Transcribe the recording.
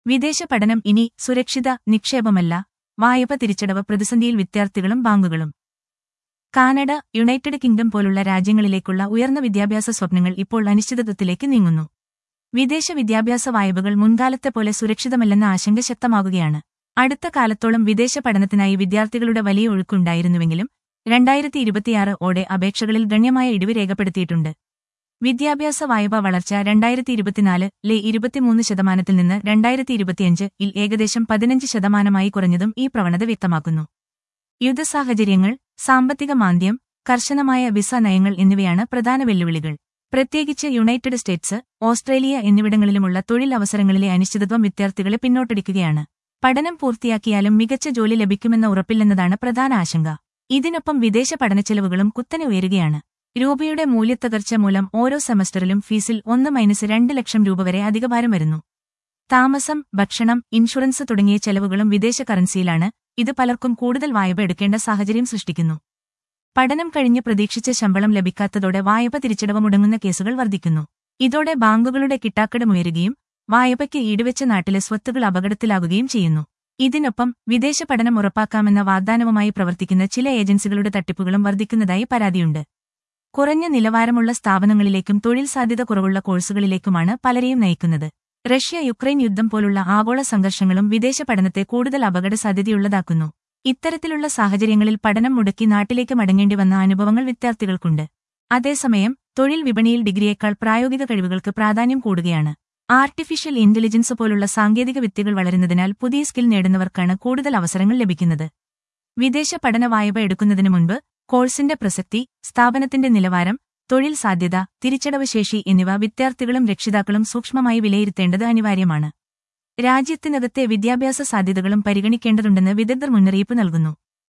വിദേശ പഠനം ഇനി സുരക്ഷിത നിക്ഷേപമല്ല വായ്പ തിരിച്ചടവ് പ്രതിസന്ധിയിൽ വിദ്യാർത്ഥികളും ബാങ്കുകളും കാനഡ യുണൈറ്റഡ് കിങ്ഡം പോലുള്ള രാജ്യങ്ങളിലേക്കുള്ള ഉയർന്ന വിദ്യാഭ്യാസ സ്വപ്നങ്ങൾ ഇപ്പോൾ അനിശ്ചിതത്വത്തിലേക്ക് നീങ്ങുന്നു വിദേശ വിദ്യാഭ്യാസ വായ്പകൾ മുൻകാലത്തെ പോലെ സുരക്ഷിതമല്ലെന്ന ആശങ്ക ശക്തമാകുകയാണ് അടുത്ത കാലത്തോളം വിദേശ പഠനത്തിനായി വിദ്യാർത്ഥികളുടെ വലിയ ഒഴുക്കുണ്ടായിരുന്നുവെങ്കിലും രണ്ടായിരത്തി ഇരുപത്തിയാറ് ഓടെ അപേക്ഷകളിൽ ഗണ്യമായ ഇടിവ് രേഖപ്പെടുത്തിയിട്ടുണ്ട് വിദ്യാഭ്യാസ വായ്പ വളർച്ച രണ്ടായിരത്തി ഇരുപത്തിനാല് ലെ ഇരുപത്തിമൂന്ന് ശതമാനത്തിൽ നിന്ന് രണ്ടായിരത്തി ഇരുപത്തിയഞ്ച് ഇൽ ഏകദേശം പതിനഞ്ച് ശതമാനമായി കുറഞ്ഞതും ഈ പ്രവണത വ്യക്തമാക്കുന്നു യുദ്ധസാഹചര്യങ്ങൾ സാമ്പത്തിക മാന്ദ്യം കർശനമായ വിസ നയങ്ങൾ എന്നിവയാണ് പ്രധാന വെല്ലുവിളികൾ പ്രത്യേകിച്ച് യുണൈറ്റഡ് സ്റ്റേറ്റ്സ് ഓസ്ട്രേലിയ എന്നിവിടങ്ങളിലുമുള്ള തൊഴിൽ അവസരങ്ങളിലെ അനിശ്ചിതത്വം വിദ്യാർത്ഥികളെ പിന്നോട്ടടിക്കുകയാണ് പഠനം പൂർത്തിയാക്കിയാലും മികച്ച ജോലി ലഭിക്കുമെന്ന ഉറപ്പില്ലെന്നതാണ് പ്രധാന ആശങ്ക ഇതിനൊപ്പം വിദേശ പഠനച്ചെലവുകളും കുത്തനെ ഉയരുകയാണ് രൂപയുടെ മൂല്യത്തകർച്ച മൂലം ഓരോ സെമസ്റ്ററിലും ഫീസിൽ ഒന്ന് മൈനസ് രണ്ട് ലക്ഷം രൂപ വരെ അധികഭാരം വരുന്നു താമസം ഭക്ഷണം ഇൻഷുറൻസ് തുടങ്ങിയ ചെലവുകളും വിദേശ കറൻസിയിലാണ് ഇത് പലർക്കും കൂടുതൽ വായ്പ എടുക്കേണ്ട സാഹചര്യം സൃഷ്ടിക്കുന്നു പഠനം കഴിഞ്ഞ് പ്രതീക്ഷിച്ച ശമ്പളം ലഭിക്കാത്തതോടെ വായ്പ തിരിച്ചടവ് മുടങ്ങുന്ന കേസുകൾ വർദ്ധിക്കുന്നു ഇതോടെ ബാങ്കുകളുടെ കിട്ടാക്കടമുയരുകയും വായ്പയ്ക്ക് ഈടുവെച്ച നാട്ടിലെ സ്വത്തുകൾ അപകടത്തിലാകുകയും ചെയ്യുന്നു ഇതിനൊപ്പം വിദേശ പഠനം ഉറപ്പാക്കാമെന്ന വാഗ്ദാനവുമായി പ്രവർത്തിക്കുന്ന ചില ഏജൻസികളുടെ തട്ടിപ്പുകളും വർദ്ധിക്കുന്നതായി പരാതിയുണ്ട് കുറഞ്ഞ നിലവാരമുള്ള സ്ഥാപനങ്ങളിലേക്കും തൊഴിൽ സാധ്യത കുറവുള്ള കോഴ്സുകളിലേക്കുമാണ് പലരെയും നയിക്കുന്നത് റഷ്യ യുക്രൈൻ യുദ്ധം പോലുള്ള ആഗോള സംഘർഷങ്ങളും വിദേശ പഠനത്തെ കൂടുതൽ അപകട സാധ്യതയുള്ളതാക്കുന്നു ഇത്തരത്തിലുള്ള സാഹചര്യങ്ങളിൽ പഠനം മുടക്കി നാട്ടിലേക്ക് മടങ്ങേണ്ടി വന്ന അനുഭവങ്ങൾ വിദ്യാർത്ഥികൾക്കുണ്ട് അതേസമയം തൊഴിൽ വിപണിയിൽ ഡിഗ്രിയേക്കാൾ പ്രായോഗിക കഴിവുകൾക്ക് പ്രാധാന്യം കൂടുകയാണ് ആർട്ടിഫിഷ്യൽ ഇന്റലിജൻസ് പോലുള്ള സാങ്കേതിക വിദ്യകൾ വളരുന്നതിനാൽ പുതിയ സ്കിൽ നേടുന്നവർക്കാണ് കൂടുതൽ അവസരങ്ങൾ ലഭിക്കുന്നത് വിദേശ പഠന വായ്പ എടുക്കുന്നതിനു മുൻപ് കോഴ്സിന്റെ പ്രസക്തി സ്ഥാപനത്തിന്റെ നിലവാരം തൊഴിൽ സാധ്യത തിരിച്ചടവ് ശേഷി എന്നിവ വിദ്യാർത്ഥികളും രക്ഷിതാക്കളും സൂക്ഷ്മമായി വിലയിരുത്തേണ്ടത് അനിവാര്യമാണ് രാജ്യത്തിനകത്തെ വിദ്യാഭ്യാസ സാധ്യതകളും പരിഗണിക്കേണ്ടതുണ്ടെന്ന് വിദഗ്ധർ മുന്നറിയിപ്പ് നൽകുന്നു